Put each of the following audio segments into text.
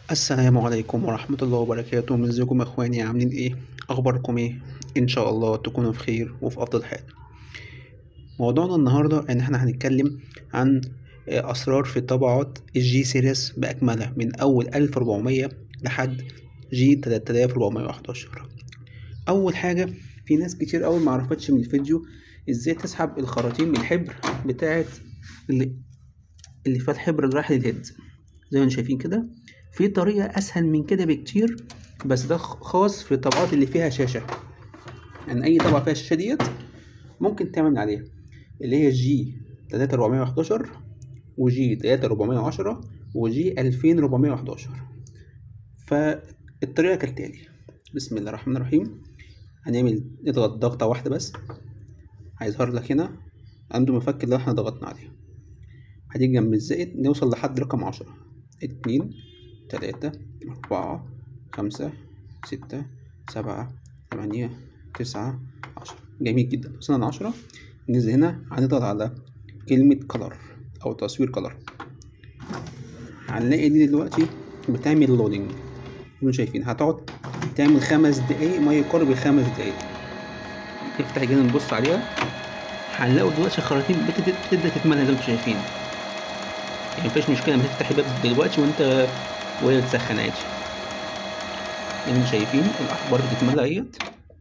السلام عليكم ورحمة الله وبركاته ازيكم يا اخواني عاملين ايه اخباركم ايه ان شاء الله تكونوا في خير وفي افضل حال موضوعنا النهاردة ان احنا هنتكلم عن آه، اسرار في طبعات الجي سيريس باكملها من اول 1400 لحد جي 3411 اول حاجة في ناس كتير قوي معرفتش من الفيديو ازاي تسحب الخراطيم من الحبر بتاعت اللي اللي فيها الحبر اللي رايح للهيد زي ما انتم شايفين كده في طريقة أسهل من كده بكتير بس ده خ- خاص في الطبقات اللي فيها شاشة يعني أي طبقة فيها الشاشة ديت ممكن تعمل من عليها اللي هي جي 3411 وجي 3410 وجي 2411 فالطريقة كالتالي بسم الله الرحمن الرحيم هنعمل نضغط ضغطة واحدة بس هيظهر لك هنا عنده مفك اللي احنا ضغطنا عليه هتيجي جنب الزائد نوصل لحد رقم عشرة اتنين تلاتة أربعة خمسة ستة سبعة تمانية تسعة عشرة جميل جدا وصلنا لعشرة ننزل هنا هنضغط على كلمة كلر أو تصوير كلر هنلاقي دي دلوقتي بتعمل لودنج انتوا شايفين هتقعد تعمل خمس دقايق ما يقارب الخمس دقايق نفتح كده نبص عليها هنلاقوا دلوقتي الخراطيم بتبدأ بتبدأ تتملى زي ما انتوا شايفين يعني مفيش مشكلة لما تفتح الباب دلوقتي وانت وهي بتسخن عادي زي ما انتوا شايفين الأحبار بتتملى اهيت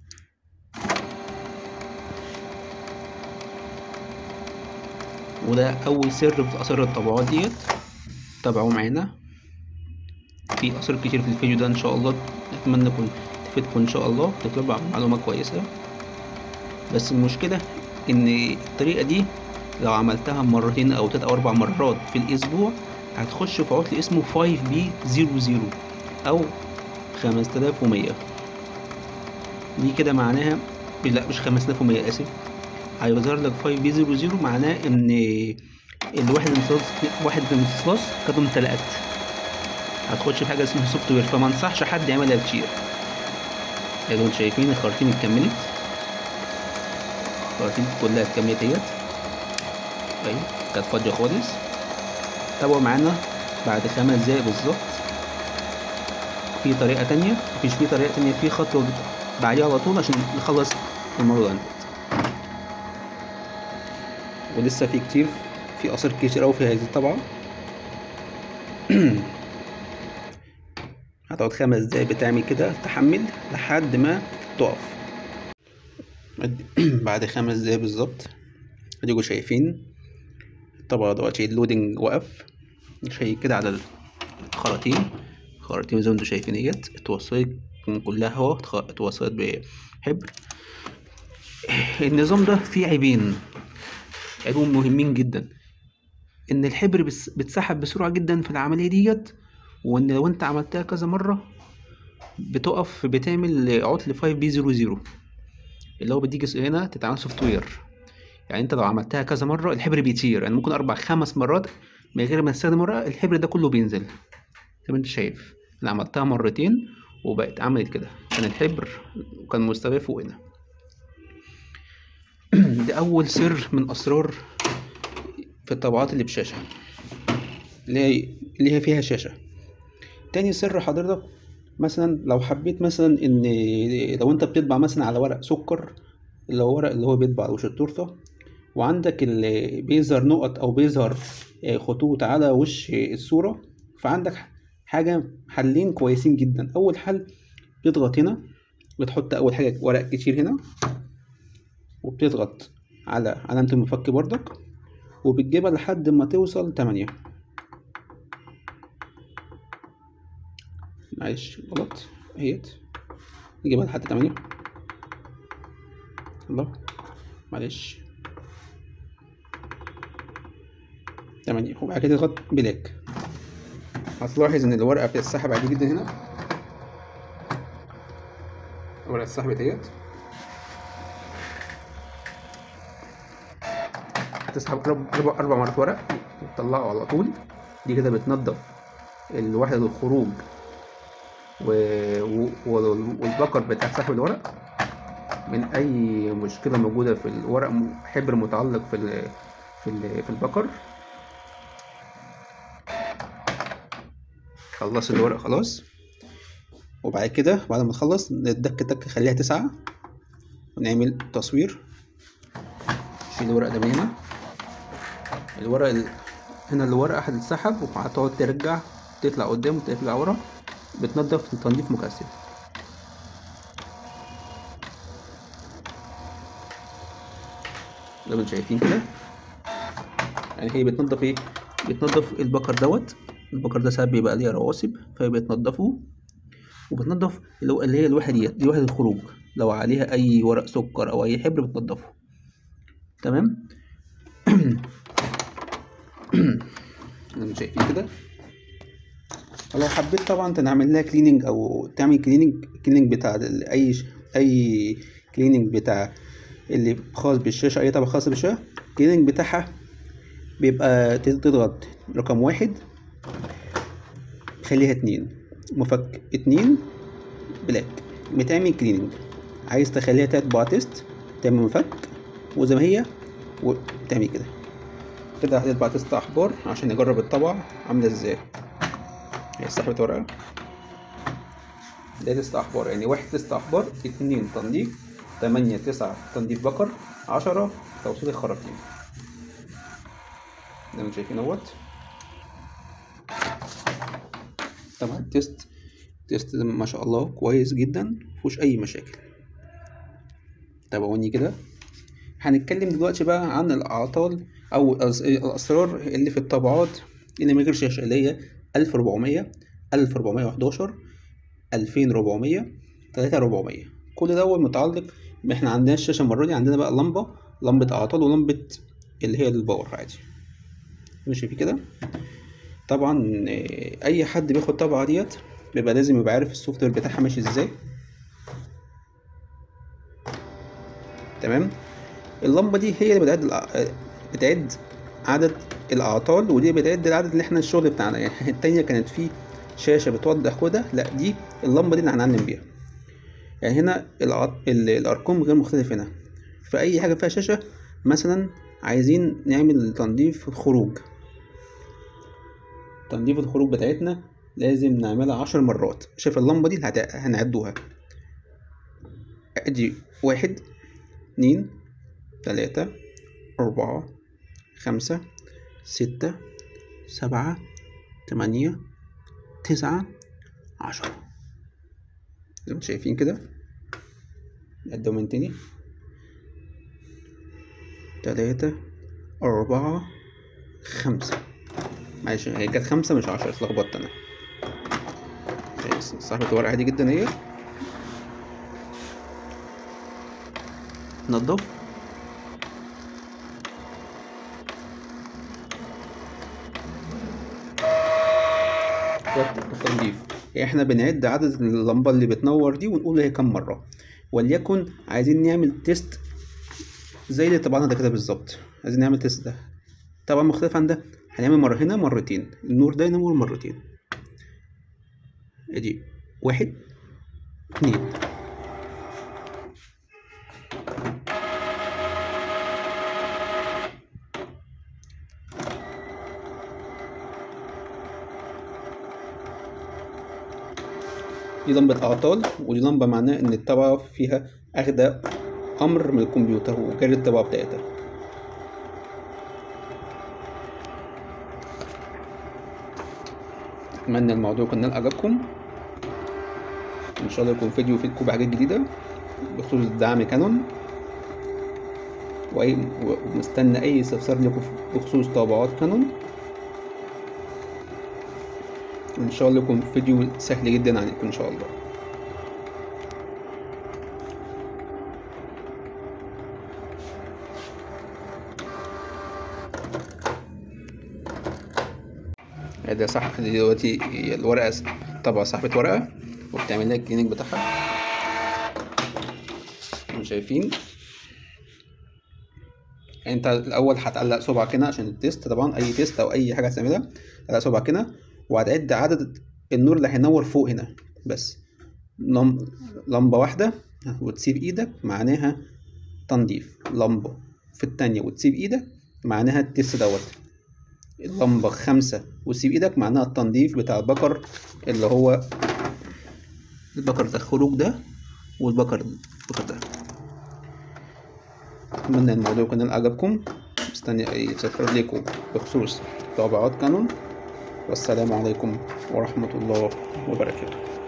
وده أول سر في أسرار الطبعات ديت تابعوا معانا في أسرار كتير في الفيديو ده إن شاء الله أتمنى تكون تفيدكم إن شاء الله تطلبوا معلومة كويسة بس المشكلة إن الطريقة دي لو عملتها مرتين أو تلات أو أربع مرات في الأسبوع هتخش في عطل اسمه 5B00 أو 5100 دي كده معناها لا مش 5100 آسف هيظهر لك 5B00 معناه إن الواحد امتصاص واحد امتصاص كده امتلأت هتخش في حاجة اسمها سوفت وير فما انصحش حد يعملها كتير زي ما انتوا شايفين الخراطيم اتكملت الخراطيم كلها اتكملت اهيت اهي كانت فاضية خالص تابعوا معانا بعد خمس دقايق بالظبط في طريقة تانية مفيش في طريقة تانية في خطوة بعديها على طول عشان نخلص الموضوع ده ولسه في كتير في آثار كتير أوي في هذه الطبعة هتقعد خمس دقايق بتعمل كده تحمل لحد ما تقف بعد خمس دقايق بالظبط اديكوا شايفين الطبقة دلوقتي اللودنج وقف شيك كده على الخراطيم الخراطيم زي ما انتوا شايفين اهيت اتوصلت كلها اهو اتخ- اتوصلت بحبر النظام ده فيه عيبين عيبين مهمين جدا ان الحبر بس- بتسحب بسرعة جدا في العملية ديت وان لو انت عملتها كذا مرة بتقف بتعمل عطل 5 بي 00 اللي هو بيديك هنا تتعمل سوفت وير يعني انت لو عملتها كذا مرة الحبر بيطير يعني ممكن اربع خمس مرات من غير ما تستخدم ورقة الحبر ده كله بينزل زي ما انت شايف انا عملتها مرتين وبقت عملت كده كان الحبر كان مستوي فوق هنا ده اول سر من اسرار في الطبعات اللي بشاشة اللي هي اللي هي فيها شاشة تاني سر حضرتك مثلا لو حبيت مثلا ان لو انت بتطبع مثلا على ورق سكر اللي هو ورق اللي هو بيطبع على وش التورته وعندك اللي بيظهر نقط او بيظهر آه، خطوط على وش الصورة فعندك حاجة حلين كويسين جدا اول حل بتضغط هنا بتحط اول حاجة ورق كتير هنا وبتضغط على علامة المفك بردك وبتجيبها لحد ما توصل تمانية معلش غلط اهيت نجيبها لحد تمانية الله معلش تمانية وبعد كده تضغط بلاك هتلاحظ ان الورقة بتتسحب عادي جدا هنا الورقة اتسحبت اهيت هتسحب أربع أربع- أربع مرات ورق وتطلعه على طول دي كده بتنضف الوحدة الخروج و... و... وال- والبكر بتاع سحب الورق من أي مشكلة موجودة في الورق م- حبر متعلق في ال... في ال... في البكر خلصت الورق خلاص وبعد كده بعد ما نخلص ندك تك خليها تسعة ونعمل تصوير شيل الورق ده من هنا الورق ال... هنا الورقة هتتسحب وهتقعد ترجع تطلع قدام وترجع ورا بتنضف تنظيف مكثف زي ما انتم شايفين كده يعني هي بتنضف ايه بتنضف البكر دوت البكر ده ساعات بيبقى ليه رواسب فهي بتنضفه وبتنضف اللي هو- اللي هي الواحد ديت دي وحدة الخروج لو عليها أي ورق سكر أو أي حبر بتنضفه تمام زي ما شايفين كده لو حبيت طبعا نعمل لها كليننج او تعمل كليننج كليننج بتاع ال- اي ش- اي كليننج بتاع اللي خاص بالشاشه اي طبقه خاصه بالشاشه الكليننج بتاعها بيبقى تت- تضغط رقم واحد خليها اتنين مفك اتنين بلاك بتعمل كليننج عايز تخليها تطبع تيست تعمل مفك وزي ما هي وتعمل كده كده هتطبع تيست احبار عشان نجرب الطبعة عاملة ازاي هي سحبت ورقة ده تيست احبار يعني واحد تيست احبار اتنين تنظيف تمانية تسعة تنظيف بقر عشرة توصيل الخراطيم زي ما انتم شايفين اهوت طبعا التيست تيست ما شاء الله كويس جدا مفيهوش اي مشاكل تابعوني كده هنتكلم دلوقتي بقى عن الاعطال او الأس- الاسرار اللي في الطبعات اللي من غير شاشه اللي هي 1400 1411 2400 3400 كل دوت متعلق احنا عندنا الشاشه المره دي عندنا بقى لمبه لمبه اعطال ولمبه اللي هي الباور عادي ماشي في كده طبعا آه، اي حد بياخد طبعه ديت بيبقى لازم يبقى عارف السوفت وير بتاعها ماشي ازاي تمام اللمبه دي هي اللي بتعد الأ- بتعد عدد الاعطال ودي بتعد العدد اللي احنا الشغل بتاعنا يعني التانية كانت في شاشه بتوضح كده لا دي اللمبه دي اللي هنعلم بيها يعني هنا الع- ال- الارقام غير مختلفه هنا في اي حاجه فيها شاشه مثلا عايزين نعمل تنظيف خروج تنظيف الخروج بتاعتنا لازم نعملها عشر مرات شايف اللمبة دي اللي هت- هنعدوها ادي واحد اتنين تلاتة أربعة خمسة ستة سبعة تمانية تسعة عشرة زي ما انتم شايفين كده نعدهم من تاني تلاتة أربعة خمسة معلش هي كانت خمسة مش عشرة اتلخبطت أنا هي صاحبة الورقة عادي جدا هي نضف التنظيف احنا بنعد عدد اللمبة اللي بتنور دي ونقول هي كام مرة وليكن عايزين نعمل تيست زي اللي طبعنا ده كده بالظبط عايزين نعمل تيست ده طبعا مختلف عن ده هنعمل مرة هنا مرتين النور ده ينور مرتين ادي واحد اتنين دي لمبة أعطال ودي لمبة معناه إن الطبعة فيها أخدة أمر من الكمبيوتر وجاري الطبعة بتاعتها أتمنى الموضوع يكون نال إعجابكم إن شاء الله يكون فيديو يفيدكم بحاجات جديدة بخصوص دعم كانون وأي ومستنى أي استفسار لكم بخصوص طابعات كانون إن شاء الله يكون فيديو سهل جدا عليكم إن شاء الله ده صح دي دلوقتي هي الورقة طبعا صاحبة ورقة وبتعمل لها الكلينيك بتاعها انتم شايفين انت الاول هتعلق صبعك هنا عشان التيست طبعا اي تيست او اي حاجه هتعملها تعلق صبعك هنا وهتعد عدد النور اللي هينور فوق هنا بس لم... لمبه واحده وتسيب ايدك معناها تنظيف لمبه في التانية وتسيب ايدك معناها التيست دوت اللمبة خمسة وسيب ايدك معناها التنظيف بتاع البكر اللي هو البكر ده الخروج ده والبكر البكر ده أتمنى الموضوع يكون عجبكم مستني أي استفسار ليكم بخصوص طابعات كانون والسلام عليكم ورحمة الله وبركاته